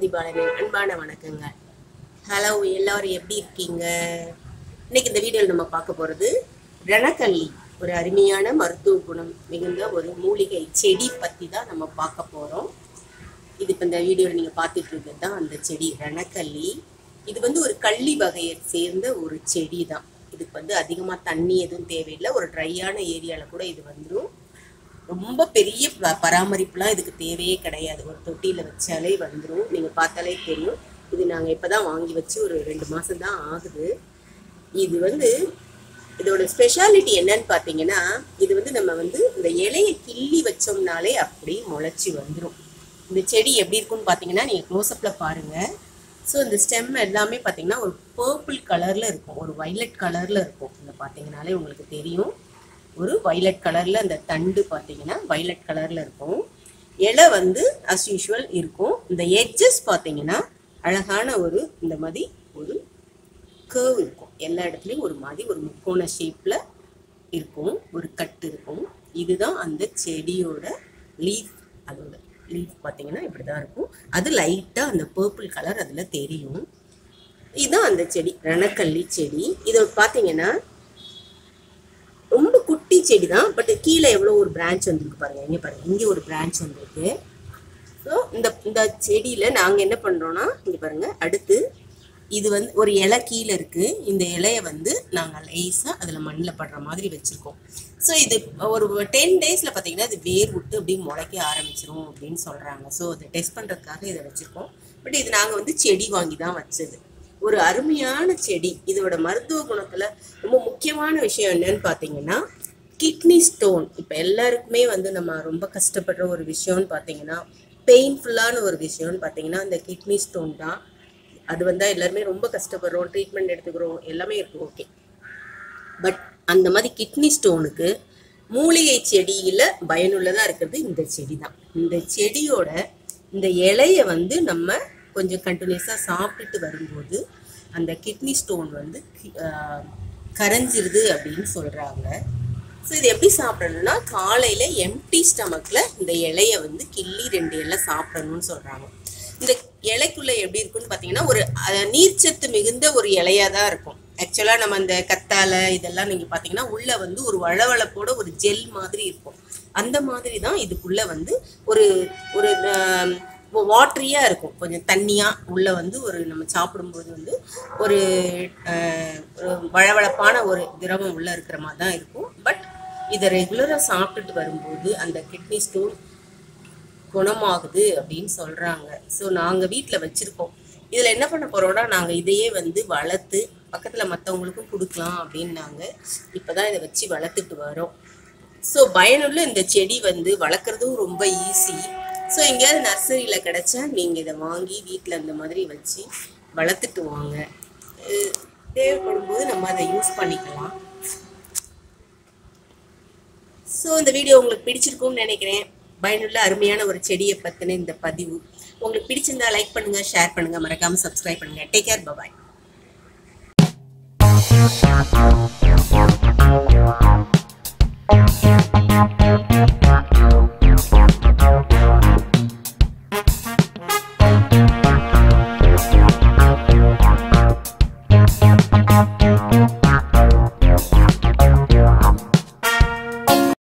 ஜோதி பாலனின் அன்பான வணக்கங்கள் ஹலோ எல்லாரும் எப்படி இருக்கீங்க இன்னைக்கு இந்த வீடியோவில் நம்ம பார்க்க போகிறது ரணக்கல்லி ஒரு அருமையான மருத்துவ குணம் மிகுந்த ஒரு மூலிகை செடி பற்றி தான் நம்ம பார்க்க போகிறோம் இது இப்போ இந்த வீடியோவில் நீங்கள் பார்த்துட்டு இருக்கிறது தான் அந்த செடி ரணக்கல்லி இது வந்து ஒரு கள்ளி வகையை சேர்ந்த ஒரு செடி தான் இதுக்கு வந்து அதிகமாக தண்ணி எதுவும் தேவையில்லை ஒரு ட்ரையான ஏரியாவில் கூட இது வந்துடும் ரொம்ப பெரிய ப- பராமரிப்புலாம் இதுக்கு தேவையே கிடையாது ஒரு தொட்டியில் வச்சாலே வந்துடும் நீங்கள் பார்த்தாலே தெரியும் இது நாங்கள் இப்போ தான் வாங்கி வச்சு ஒரு ரெண்டு மாதம் தான் ஆகுது இது வந்து இதோட ஸ்பெஷாலிட்டி என்னன்னு பார்த்தீங்கன்னா இது வந்து நம்ம வந்து இந்த இலையை கிள்ளி வச்சோம்னாலே அப்படி முளைச்சி வந்துடும் இந்த செடி எப்படி இருக்கும்னு பார்த்தீங்கன்னா நீங்கள் க்ளோஸ்அப்பில் பாருங்கள் ஸோ இந்த ஸ்டெம் எல்லாமே பார்த்தீங்கன்னா ஒரு பர்பிள் கலரில் இருக்கும் ஒரு வைலட் கலரில் இருக்கும் இந்த பார்த்தீங்கனாலே உங்களுக்கு தெரியும் ஒரு வைலட் கலரில் அந்த தண்டு பார்த்தீங்கன்னா வைலட் கலரில் இருக்கும் இலை வந்து அஸ் யூஷுவல் இருக்கும் இந்த எட்ஜஸ் பார்த்தீங்கன்னா அழகான ஒரு இந்த மாதிரி ஒரு கேர்வ் இருக்கும் எல்லா இடத்துலையும் ஒரு மாதிரி ஒரு முக்கோண ஷேப்பில் இருக்கும் ஒரு கட்டு இருக்கும் இதுதான் அந்த செடியோட லீஃப் அதோட லீஃப் பார்த்தீங்கன்னா இப்படி தான் இருக்கும் அது லைட்டாக அந்த பர்பிள் கலர் அதில் தெரியும் இதுதான் அந்த செடி ரணக்கல்லி செடி இதை பார்த்தீங்கன்னா ரொம்ப குட்டி செடி தான் பட் கீழே எவ்வளோ ஒரு பிரான்ச் வந்திருக்கு பாருங்க இங்கே பாருங்க இங்கே ஒரு பிரான்ச் வந்திருக்கு ஸோ இந்த இந்த செடியில் நாங்கள் என்ன பண்ணுறோன்னா இங்கே பாருங்க அடுத்து இது வந்து ஒரு இலை கீழே இருக்குது இந்த இலையை வந்து நாங்கள் லேசாக அதில் மண்ணில் படுற மாதிரி வச்சுருக்கோம் ஸோ இது ஒரு டென் டேஸில் பார்த்தீங்கன்னா இது வேர் விட்டு அப்படியே முளைக்க ஆரம்பிச்சிரும் அப்படின்னு சொல்கிறாங்க ஸோ அதை டெஸ்ட் பண்ணுறதுக்காக இதை வச்சுருக்கோம் பட் இது நாங்கள் வந்து செடி வாங்கி தான் வச்சது ஒரு அருமையான செடி இதோட மருத்துவ குணத்துல ரொம்ப முக்கியமான விஷயம் என்னன்னு பார்த்தீங்கன்னா கிட்னி ஸ்டோன் இப்போ எல்லாருக்குமே வந்து நம்ம ரொம்ப கஷ்டப்படுற ஒரு விஷயம்னு பார்த்தீங்கன்னா பெயின்ஃபுல்லான ஒரு விஷயம்னு பார்த்தீங்கன்னா இந்த கிட்னி ஸ்டோன் தான் அது வந்தால் எல்லாருமே ரொம்ப கஷ்டப்படுறோம் ட்ரீட்மெண்ட் எடுத்துக்கிறோம் எல்லாமே இருக்கு ஓகே பட் அந்த மாதிரி கிட்னி ஸ்டோனுக்கு மூலிகை செடியில் பயனுள்ளதாக இருக்கிறது இந்த செடி தான் இந்த செடியோட இந்த இலையை வந்து நம்ம கொஞ்சம் கண்டினியூஸாக சாப்பிட்டுட்டு வரும்போது அந்த கிட்னி ஸ்டோன் வந்து கி- ஆஹ் கரைஞ்சிருது அப்படின்னு சொல்கிறாங்க ஸோ இது எப்படி சாப்பிடணும்னா காலையில் எம்டி ஸ்டமக்கில் இந்த இலையை வந்து கிள்ளி ரெண்டு இலை சாப்பிடணும்னு சொல்கிறாங்க இந்த இலைக்குள்ள எப்படி இருக்கும்னு பார்த்தீங்கன்னா ஒரு அஹ், நீர்ச்சத்து மிகுந்த ஒரு இலையாக தான் இருக்கும் ஆக்சுவலாக நம்ம அந்த கத்தாழை இதெல்லாம் நீங்கள் பார்த்தீங்கன்னா உள்ள வந்து ஒரு வளவளப்போட ஒரு ஜெல் மாதிரி இருக்கும் அந்த மாதிரி தான் இதுக்குள்ள வந்து ஒரு ஒரு வாட்டரியாக இருக்கும் கொஞ்சம் தண்ணியாக உள்ள வந்து ஒரு நம்ம சாப்பிடும்போது வந்து ஒரு அஹ், ஒரு வழவழப்பான ஒரு திரவம் உள்ள இருக்கிற மாதிரி தான் இருக்கும் பட் இதை ரெகுலராக சாப்பிட்டுட்டு வரும்போது அந்த கிட்னி ஸ்டோன் குணமாகுது அப்படின்னு சொல்கிறாங்க ஸோ நாங்கள் வீட்டில் வச்சுருக்கோம் இதில் என்ன பண்ண போகிறோம்னா நாங்கள் இதையே வந்து வளர்த்து பக்கத்தில் மற்றவங்களுக்கும் கொடுக்கலாம் அப்படின்னு நாங்கள் இப்போ தான் இதை வச்சு வளர்த்துட்டு வரோம் ஸோ பயனுள்ள இந்த செடி வந்து வளர்க்குறதும் ரொம்ப ஈஸி ஸோ எங்கேயாவது நர்சரியில் கிடைச்சா நீங்கள் இதை வாங்கி வீட்டில் இந்த மாதிரி வச்சு வளர்த்துட்டு வாங்க அஹ் தேவைப்படும் போது நம்ம அதை யூஸ் பண்ணிக்கலாம் ஸோ இந்த வீடியோ உங்களுக்கு பிடிச்சிருக்கும்னு நினைக்கிறேன் பயனுள்ள அருமையான ஒரு செடியை பற்றின இந்த பதிவு உங்களுக்கு பிடிச்சிருந்தா லைக் பண்ணுங்க ஷேர் பண்ணுங்க மறக்காம சப்ஸ்கிரைப் பண்ணுங்க டேக் கேர் பபாய்